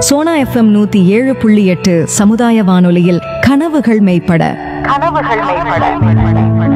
Sona FM நூத்தி ஏழு புள்ளி எட்டு சமுதாய வானொலியில் கனவுகள் மெய்ப்பட கனவுகள் மேம்பட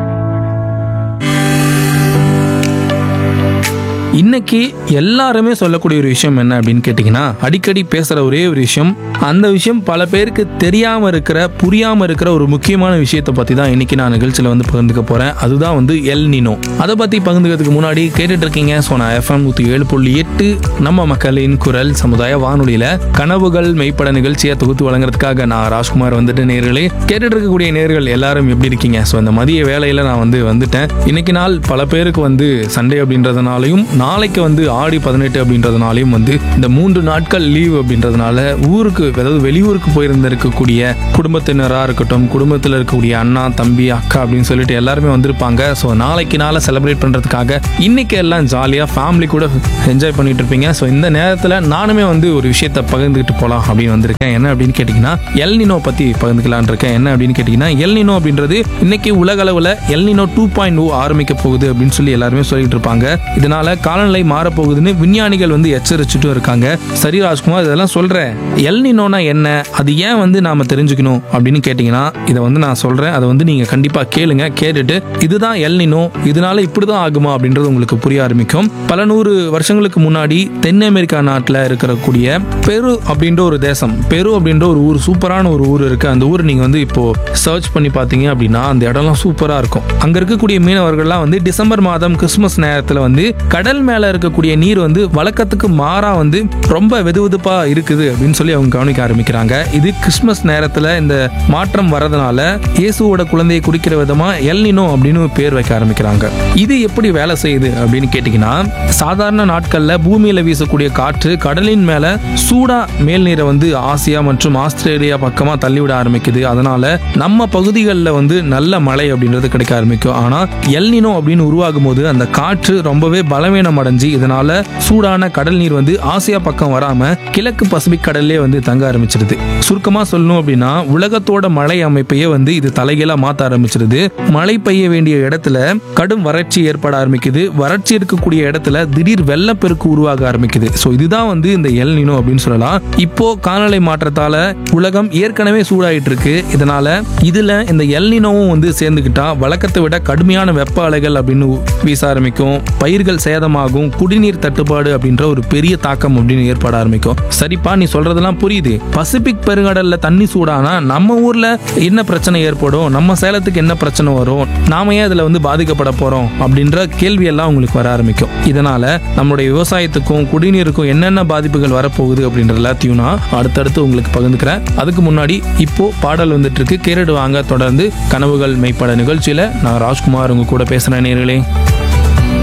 இன்னைக்கு எல்லாருமே சொல்லக்கூடிய ஒரு விஷயம் என்ன அப்படின்னு கேட்டிங்கன்னா அடிக்கடி பேசுகிற ஒரே ஒரு விஷயம் அந்த விஷயம் பல பேருக்கு தெரியாமல் இருக்கிற புரியாமல் இருக்கிற ஒரு முக்கியமான விஷயத்தை பற்றி தான் இன்னைக்கு நான் நிகழ்ச்சியில் வந்து பகிர்ந்துக்க போகிறேன் அதுதான் வந்து எல் நினோ அதை பற்றி பகிர்ந்துக்கிறதுக்கு முன்னாடி கேட்டுட்டு இருக்கீங்க ஸோ நான் எஃப்எம் நூற்றி ஏழு புள்ளி எட்டு நம்ம மக்களின் குரல் சமுதாய வானொலியில் கனவுகள் மெய்ப்பட நிகழ்ச்சியை தொகுத்து வழங்குறதுக்காக நான் ராஜ்குமார் வந்துட்டு நேர்களே கேட்டுட்டு இருக்கக்கூடிய நேர்கள் எல்லாரும் எப்படி இருக்கீங்க ஸோ இந்த மதிய வேலையில் நான் வந்து வந்துட்டேன் இன்னைக்கு நாள் பல பேருக்கு வந்து சண்டே அப்படின்றதுனாலையும் நாளைக்கு வந்து ஆடி பதினெட்டு அப்படின்றதுனாலையும் வந்து இந்த மூன்று நாட்கள் லீவ் அப்படின்றதுனால ஊருக்கு அதாவது வெளியூருக்கு போயிருந்திருக்கக்கூடிய குடும்பத்தினராக இருக்கட்டும் குடும்பத்தில் இருக்கக்கூடிய அண்ணா தம்பி அக்கா அப்படின்னு சொல்லிட்டு எல்லாருமே வந்திருப்பாங்க ஸோ நாளைக்கு நாளை செலிப்ரேட் பண்ணுறதுக்காக இன்னைக்கு எல்லாம் ஜாலியாக ஃபேமிலி கூட என்ஜாய் பண்ணிட்டு இருப்பீங்க ஸோ இந்த நேரத்தில் நானுமே வந்து ஒரு விஷயத்தை பகிர்ந்துக்கிட்டு போகலாம் அப்படின்னு வந்திருக்கேன் என்ன அப்படின்னு கேட்டிங்கன்னா எல்னினோ பற்றி பகிர்ந்துக்கலான் இருக்கேன் என்ன அப்படின்னு கேட்டிங்கன்னா எல்னினோ அப்படின்றது இன்னைக்கு உலக அளவில் எல்னினோ டூ பாயிண்ட் ஓ ஆரம்பிக்க போகுது அப்படின்னு சொல்லி எல்லாருமே சொல்லிட்டு இருப்பாங்க இதனால காலநிலை மாறப்போகுதுன்னு விஞ்ஞானிகள் வந்து எச்சரிச்சுட்டும் இருக்காங்க சரி ராஜ்குமார் இதெல்லாம் சொல்றேன் எல்னினோனா என்ன அது ஏன் வந்து நாம தெரிஞ்சுக்கணும் அப்படின்னு கேட்டிங்கன்னா இதை வந்து நான் சொல்றேன் அதை வந்து நீங்க கண்டிப்பா கேளுங்க கேட்டுட்டு இதுதான் எல்னினோ இதனால இப்படிதான் ஆகுமா அப்படின்றது உங்களுக்கு புரிய ஆரம்பிக்கும் பல நூறு வருஷங்களுக்கு முன்னாடி தென் அமெரிக்கா நாட்டில் இருக்கக்கூடிய பெரு அப்படின்ற ஒரு தேசம் பெரு அப்படின்ற ஒரு ஊர் சூப்பரான ஒரு ஊர் இருக்கு அந்த ஊர் நீங்க வந்து இப்போ சர்ச் பண்ணி பார்த்தீங்க அப்படின்னா அந்த இடம்லாம் சூப்பரா இருக்கும் அங்க இருக்கக்கூடிய மீனவர்கள்லாம் வந்து டிசம்பர் மாதம் கிறிஸ்துமஸ் நேரத்துல வந்து கடல் மேல இருக்கக்கூடிய நீர் வந்து வழக்கத்துக்கு மாறா வந்து ரொம்ப வெதுவெதுப்பா இருக்குது அப்படின்னு சொல்லி அவங்க கவனிக்க ஆரம்பிக்கிறாங்க இது கிறிஸ்துமஸ் நேரத்துல இந்த மாற்றம் வரதுனால இயேசுவோட குழந்தையை குறிக்கிற விதமா எல்னினோ அப்படின்னு பேர் வைக்க ஆரம்பிக்கிறாங்க இது எப்படி வேலை செய்யுது அப்படின்னு கேட்டீங்கன்னா சாதாரண நாட்கள்ல பூமியில வீசக்கூடிய காற்று கடலின் மேல சூடா மேல் நீரை வந்து ஆசியா மற்றும் ஆஸ்திரேலியா பக்கமா தள்ளிவிட ஆரம்பிக்குது அதனால நம்ம பகுதிகளில் வந்து நல்ல மழை அப்படின்றது கிடைக்க ஆரம்பிக்கும் ஆனா எல்னினோ அப்படின்னு உருவாகும் போது அந்த காற்று ரொம்பவே பலவீனம் அடைஞ்சு இதனால சூடான கடல் நீர் வந்து ஆசியா பக்கம் வராம கிழக்கு பசிபிக் கடல்லே வந்து தங்க ஆரம்பிச்சிருது சுருக்கமா சொல்லணும் அப்படின்னா உலகத்தோட மழை அமைப்பையே வந்து இது தலைகீழா மாத்த ஆரம்பிச்சிருது மழை பெய்ய வேண்டிய இடத்துல கடும் வறட்சி ஏற்பட ஆரம்பிக்குது வறட்சி இருக்கக்கூடிய இடத்துல திடீர் வெள்ளப்பெருக்கு உருவாக ஆரம்பிக்குது ஸோ இதுதான் வந்து இந்த எல் நினோ அப்படின்னு சொல்லலாம் இப்போ காலநிலை மாற்றத்தால உலகம் ஏற்கனவே சூடாயிட்டு இருக்கு இதனால இதுல இந்த எல் நினோவும் வந்து சேர்ந்துக்கிட்டா வழக்கத்தை விட கடுமையான வெப்ப அலைகள் அப்படின்னு வீச ஆரம்பிக்கும் பயிர்கள் சேதமாகும் குடிநீர் தட்டுப்பாடு அப்படின்ற ஒரு பெரிய தாக்கம் அப்படின்னு ஏற்பட ஆரம்பிக்கும் சரிப்பா நீ சொல்றதெல்லாம் புரியுது பசிபிக் பெருங்கடல்ல தண்ணி சூடானா நம்ம ஊர்ல என்ன பிரச்சனை ஏற்படும் நம்ம சேலத்துக்கு என்ன பிரச்சனை வரும் நாம ஏன் இதுல வந்து பாதிக்கப்பட போறோம் அப்படின்ற கேள்வி எல்லாம் உங்களுக்கு வர ஆரம்பிக்கும் இதனால நம்மளுடைய விவசாயத்துக்கும் குடிநீருக்கும் என்னென்ன பாதிப்புகள் வரப்போகுது அப்படின்ற எல்லாத்தையும் நான் அடுத்தடுத்து உங்களுக்கு பகிர்ந்துக்கிறேன் அதுக்கு முன்னாடி இப்போ பாடல் வந்துட்டு இருக்கு கேரடு வாங்க தொடர்ந்து கனவுகள் மெய்ப்பட நிகழ்ச்சியில நான் ராஜ்குமார் உங்க கூட பேசுறேன் நேர்களே